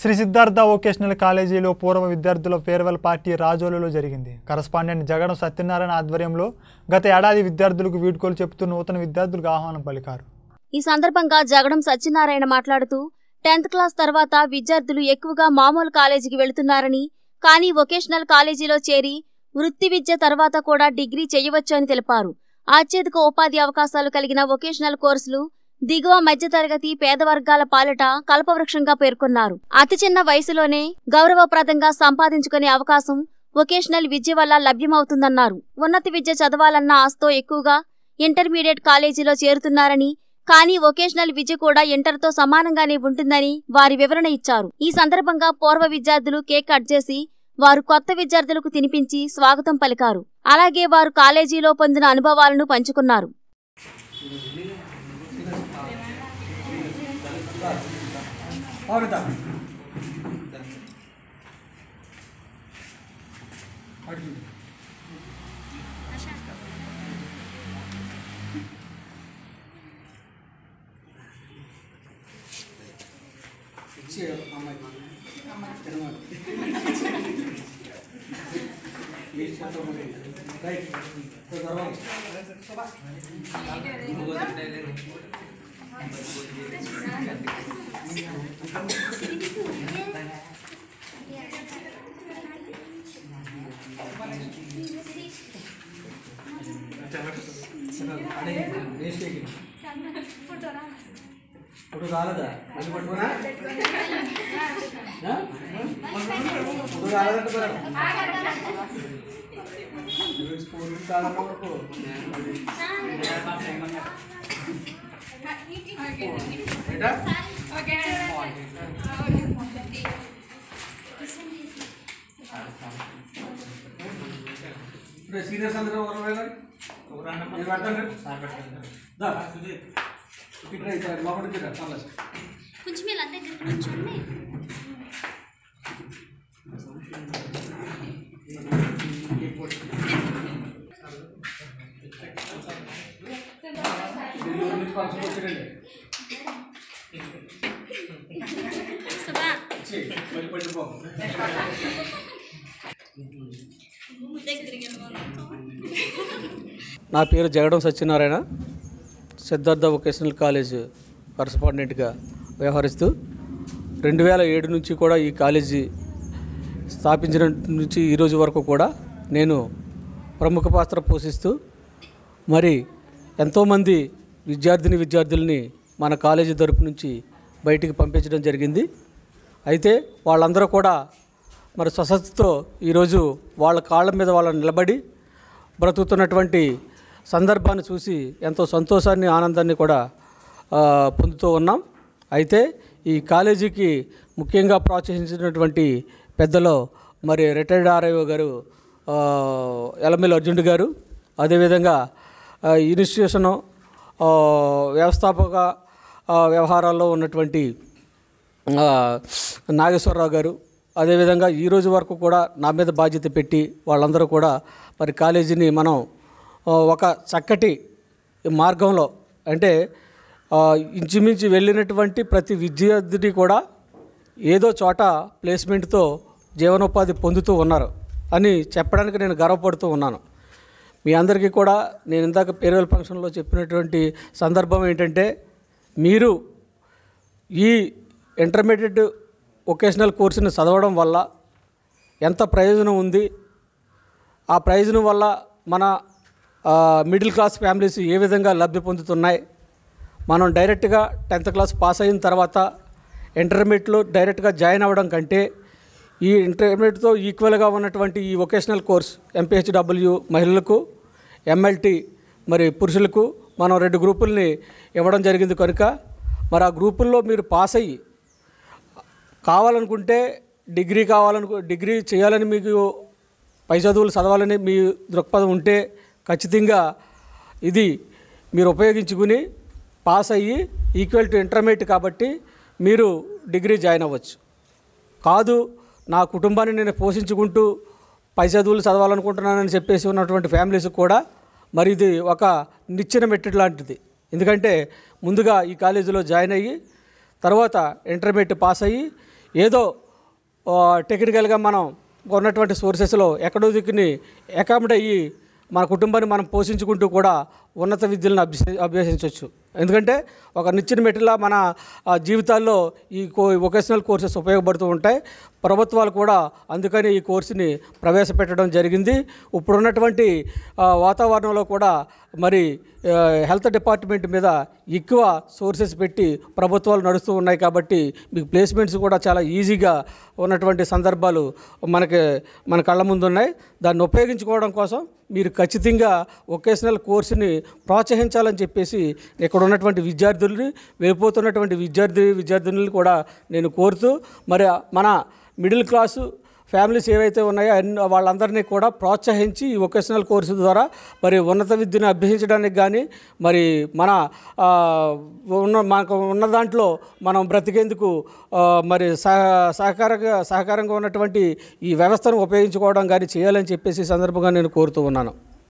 Shri Siddhartha vocational కాలేజీలో పూర్వ విద్యార్థుల ఫేర్వెల్ పార్టీ రాజోలులో జరిగింది కరస్పాండెంట్ జగడం సత్యనారాయణ ఆధ్వర్యంలో గత ఏడాది విద్యార్థులకు వీడ్కోలు చెబుతూ నూతన విద్యార్థులకు ఆహ్వానం పలికారు ఈ సందర్భంగా జగడం సత్యనారాయణ మాట్లాడుతూ టెన్త్ క్లాస్ తర్వాత విద్యార్థులు ఎక్కువగా మామూలు కాలేజీకి వెళుతున్నారని కానీ వొకేషనల్ కాలేజీలో చేరి వృత్తి విద్య తర్వాత కూడా డిగ్రీ చేయవచ్చు అని తెలిపారు అత్యధిక ఉపాధి అవకాశాలు కలిగిన వొకేషనల్ కోర్సులు దిగువ మధ్యతరగతి పేద వర్గాల పాలిట కల్పవృక్షంగా పేర్కొన్నారు అతి చిన్న వయసులోనే గౌరవప్రదంగా సంపాదించుకునే అవకాశం వొకేషనల్ విద్య వల్ల లభ్యమవుతుందన్నారు ఉన్నత విద్య చదవాలన్న ఆశతో ఎక్కువగా ఇంటర్మీడియట్ కాలేజీలో చేరుతున్నారని కానీ వొకేషనల్ విద్య కూడా ఇంటర్తో సమానంగానే ఉంటుందని వారి వివరణ ఇచ్చారు ఈ సందర్భంగా పూర్వ విద్యార్థులు కేక్ కట్ చేసి వారు కొత్త విద్యార్థులకు తినిపించి స్వాగతం పలికారు అలాగే వారు కాలేజీలో పొందిన అనుభవాలను పంచుకున్నారు అవునుదా అడుగు ఇచ్చే అమ్మాయి తిరుమల ప్లీజ్ చెప్పండి రైట్ తర్వాత అడే వేస్ట్ ఇప్పుడు రాలేదా మళ్ళీ పట్టుకున్నా ఆ? ఇప్పుడు రాలేదంటే మరి స్కూల్ కాదన్న వరకు ఏటా? ఇప్పుడు సీనియర్స్ అందరూ ఎవరు వెళ్ళాలి నేను పెడతాను దా ఇక్కడ ఇక్కడ లోపలికి రా పర్లేదు కొంచెం ఇలా దగ్గర నుంచోండి ఢిల్లీ నుంచి ఫంక్షన్ వచ్చారండి ఇచ్చి మళ్ళీ పట్టిపో నా పేరు జగడం సత్యనారాయణ సిద్ధార్థ వొకేషనల్ కాలేజ్ కరస్పాండెంట్గా వ్యవహరిస్తూ రెండు వేల ఏడు నుంచి కూడా ఈ కాలేజీ స్థాపించిన నుంచి ఈరోజు వరకు కూడా నేను ప్రముఖ పాత్ర పోషిస్తూ మరి ఎంతోమంది విద్యార్థిని విద్యార్థుల్ని మన కాలేజీ తరపు నుంచి బయటికి పంపించడం జరిగింది అయితే వాళ్ళందరూ కూడా మరి స్వశక్తితో ఈరోజు వాళ్ళ కాళ్ళ మీద వాళ్ళ నిలబడి బ్రతుకుతున్నటువంటి సందర్భాన్ని చూసి ఎంతో సంతోషాన్ని ఆనందాన్ని కూడా ఆ, పొందుతూ ఉన్నాం అయితే ఈ కాలేజీకి ముఖ్యంగా ప్రోత్సహించినటువంటి పెద్దలో మరి రిటైర్డ్ ఆర్ఐఓ గారు ఆ, ఎలమెల్ అర్జునుడు గారు అదేవిధంగా ఆ, ఇన్స్టిట్యూషను ఆ, వ్యవస్థాపక ఆ, వ్యవహారాల్లో ఉన్నటువంటి ఆ, నాగేశ్వరరావు గారు అదేవిధంగా ఈ రోజు వరకు కూడా నా మీద బాధ్యత పెట్టి వాళ్ళందరూ కూడా మరి కాలేజీని మనం ఆ, ఒక చక్కటి మార్గంలో అంటే ఆ, ఇంచుమించు వెళ్ళినటువంటి ప్రతి విద్యార్థిని కూడా ఏదో చోట ప్లేస్మెంట్తో జీవనోపాధి పొందుతూ ఉన్నారు అని చెప్పడానికి నేను గర్వపడుతూ ఉన్నాను మీ అందరికీ కూడా నేను ఇందాక పేరువెల్ ఫంక్షన్లో చెప్పినటువంటి సందర్భం ఏంటంటే మీరు ఈ ఇంటర్మీడియట్ వొకేషనల్ కోర్సుని చదవడం వల్ల ఎంత ప్రయోజనం ఉంది ఆ ప్రయోజనం వల్ల మన ఆ, మిడిల్ క్లాస్ ఫ్యామిలీస్ ఏ విధంగా లబ్ధి పొందుతున్నాయి మనం డైరెక్ట్గా టెన్త్ క్లాస్ పాస్ అయిన తర్వాత ఇంటర్మీడియట్లో డైరెక్ట్గా జాయిన్ అవ్వడం కంటే ఈ ఇంటర్మీడియట్తో ఈక్వల్గా ఉన్నటువంటి ఈ వొకేషనల్ కోర్స్ ఎంపీహెచ్డబ్ల్యూ మహిళలకు ఎంఎల్టీ మరి పురుషులకు మనం రెండు గ్రూపుల్ని ఇవ్వడం జరిగింది కనుక మరి ఆ గ్రూపుల్లో మీరు పాస్ అయ్యి కావాలనుకుంటే డిగ్రీ కావాలనుకో డిగ్రీ చేయాలని మీకు పై చదువులు చదవాలని మీ దృక్పథం ఉంటే ఖచ్చితంగా ఇది మీరు ఉపయోగించుకుని పాస్ అయ్యి ఈక్వల్ టు ఇంటర్మీడియట్ కాబట్టి మీరు డిగ్రీ జాయిన్ అవ్వచ్చు కాదు నా కుటుంబాన్ని నేను పోషించుకుంటూ పై చదువులు చదవాలనుకుంటున్నానని చెప్పేసి ఉన్నటువంటి ఫ్యామిలీస్ కూడా మరి ఇది ఒక నిచ్చెన మెట్టెడు లాంటిది ఎందుకంటే ముందుగా ఈ కాలేజీలో జాయిన్ అయ్యి తర్వాత ఇంటర్మీడియట్ పాస్ అయ్యి ఏదో ఆ, టెక్నికల్గా మనం ఉన్నటువంటి సోర్సెస్లో ఎక్కడో దిక్కుని అకామిడేట్ అయ్యి మన కుటుంబాన్ని మనం పోషించుకుంటూ కూడా ఉన్నత విద్యలను అభ్యసి అభ్యసించవచ్చు ఎందుకంటే ఒక నిచ్చిన మెట్టిలా మన ఆ, జీవితాల్లో ఈ కో వొకేషనల్ కోర్సెస్ ఉపయోగపడుతూ ఉంటాయి ప్రభుత్వాలు కూడా అందుకని ఈ కోర్సుని ప్రవేశపెట్టడం జరిగింది ఇప్పుడున్నటువంటి ఆ, వాతావరణంలో కూడా మరి ఆ, హెల్త్ డిపార్ట్మెంట్ మీద ఎక్కువ సోర్సెస్ పెట్టి ప్రభుత్వాలు నడుస్తూ ఉన్నాయి కాబట్టి మీకు ప్లేస్మెంట్స్ కూడా చాలా ఈజీగా ఉన్నటువంటి సందర్భాలు మనకి మన కళ్ళ ముందు ఉన్నాయి దాన్ని ఉపయోగించుకోవడం కోసం మీరు ఖచ్చితంగా వొకేషనల్ కోర్సుని ప్రోత్సహించాలని చెప్పేసి ఇక్కడ ఉన్నటువంటి విద్యార్థుల్ని వెళ్ళిపోతున్నటువంటి విద్యార్థి విద్యార్థినుల్ని కూడా నేను కోరుతూ మరి మన మిడిల్ క్లాసు ఫ్యామిలీస్ ఏవైతే ఉన్నాయో అన్ని వాళ్ళందరినీ కూడా ప్రోత్సహించి ఈ వొకేషనల్ కోర్సు ద్వారా మరి ఉన్నత విద్యను అభ్యసించడానికి కానీ మరి మన ఆ, ఉన్న మనకు ఉన్న దాంట్లో మనం బ్రతికేందుకు ఆ, మరి సహ సహకారంగా సహకారంగా ఉన్నటువంటి ఈ వ్యవస్థను ఉపయోగించుకోవడం కానీ చేయాలని చెప్పేసి ఈ సందర్భంగా నేను కోరుతూ ఉన్నాను